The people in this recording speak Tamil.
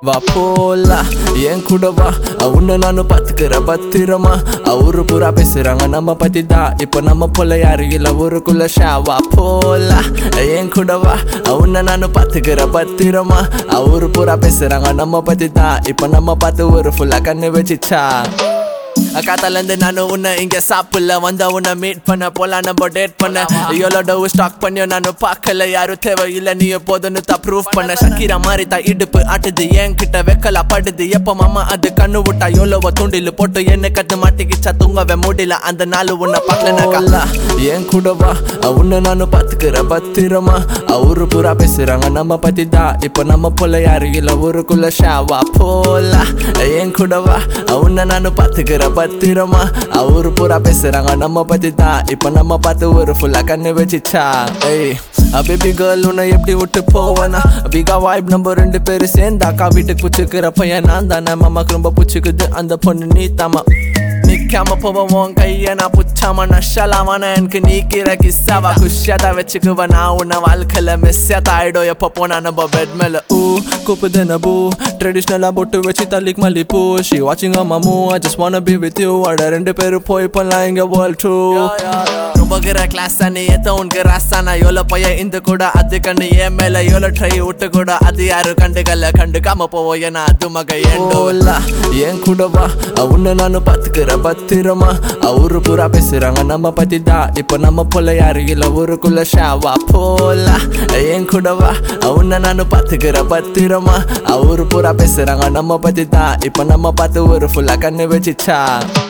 வா போலாம் என் கூட வா உன்னை நானும் பாத்துக்கிற பத்திரமா ஊரு பூரா பேசுறாங்க நம்ம பத்தி தான் இப்ப நம்ம போல யாரும் இல்ல ஊருக்குள்ள ஷாவா போலாம் என் கூட வா உன்னை நானும் பாத்துக்கிற பத்திரமா ஊரு பூரா பேசுறாங்க நம்ம பத்தி தான் இப்ப நம்ம பார்த்து ஒரு ஃபுல்லா கண்ணு வச்சுச்சா காத்தால இருந்து நானும் உன்னை இங்க சாப்பிடல வந்த உன்னை மீட் பண்ண போலாம் நம்ம டேட் பண்ண எவ்வளோ டவு ஸ்டாக் பண்ணியோ நானும் பார்க்கல யாரும் தேவை இல்ல நீ எப்போதுன்னு தான் ப்ரூஃப் பண்ண ஷக்கீரா மாதிரி தான் இடுப்பு ஆட்டுது என்கிட்ட வெக்கலா படுது எப்ப மாமா அது கண்ணு விட்டா எவ்வளவோ தூண்டில் போட்டு என்ன கத்து மாட்டிக்கிச்சா தூங்கவே முடியல அந்த நாள் உன்னை பார்க்கல என் கூட வா உன்னை நானும் பாத்துக்கிற பத்திரமா ஊரு பூரா பேசுறாங்க நம்ம பத்தி தான் இப்ப நம்ம போல யாரும் இல்ல ஊருக்குள்ள ஷாவா போலாம் என் கூட வா உன்னை நானும் பாத்துக்கிற பத்திரமா ஊரு பூரா பேசுறாங்க நம்ம பத்தி தான் இப்ப நம்ம பார்த்து ஒரு ஃபுல்லா கண்ணு வச்சுச்சா ஏய் பேபி கேர்ள் உன்னை எப்படி விட்டு போவேனா பிகா வாய்ப் நம்ம ரெண்டு பேரும் சேர்ந்தாக்கா வீட்டுக்கு பிடிச்சிக்கிற பையன் நான் தானே மாமாக்கு ரொம்ப பிடிச்சிக்குது அந்த பொண்ணு நீ தாமா நிக்காம போவோம் கைய நான் புச்சாம நஷலாமான எனக்கு நீக்கிற கிஸ்ஸாவா குஷியாதா வச்சுக்குவ நான் உன்ன வாழ்க்கையில மிஸ்ஸாதா ஆயிடும் எப்ப போனா நம்ம பெட் மேல ஊ கூப்புதுன பூ ட்ரெடிஷ்னலா பொட்டு வச்சு தள்ளிக்கு மல்லி பூ ஷி வாட்சிங் அம்மா மூ I just wanna be with you அட ரெண்டு பேரும் போய் பண்ணலாம் இங்க வேர்ல்ட் டூ ரொம்ப கிற கிளாஸ் நீ எத்த உனக்கு ராசானா எவ்வளோ பையன் இந்த கூட அது கண்ணு என் மேல எவ்வளோ ட்ரை விட்டு கூட அது யாரும் கண்டுக்கல கண்டுக்காம போவோம் ஏன்னா அது மக ஏண்டோல்ல என் கூட வா உன்னை நானும் பாத்துக்கிற பத்திரமா ஊரு பூரா பேசுறாங்க நம்ம பத்தி தான் இப்ப நம்ம போல யாரும் இல்ல ஊருக்குள்ள ஷாவா போலாம் என் கூட வா உன்னை நானும் பாத்துக்கிற பத்திரமா ஊரு பூரா பேசுறாங்க நம்ம பத்தி தான் இப்ப நம்ம பார்த்து ஒரு ஃபுல்லா கண்ணு வச்சுச்சா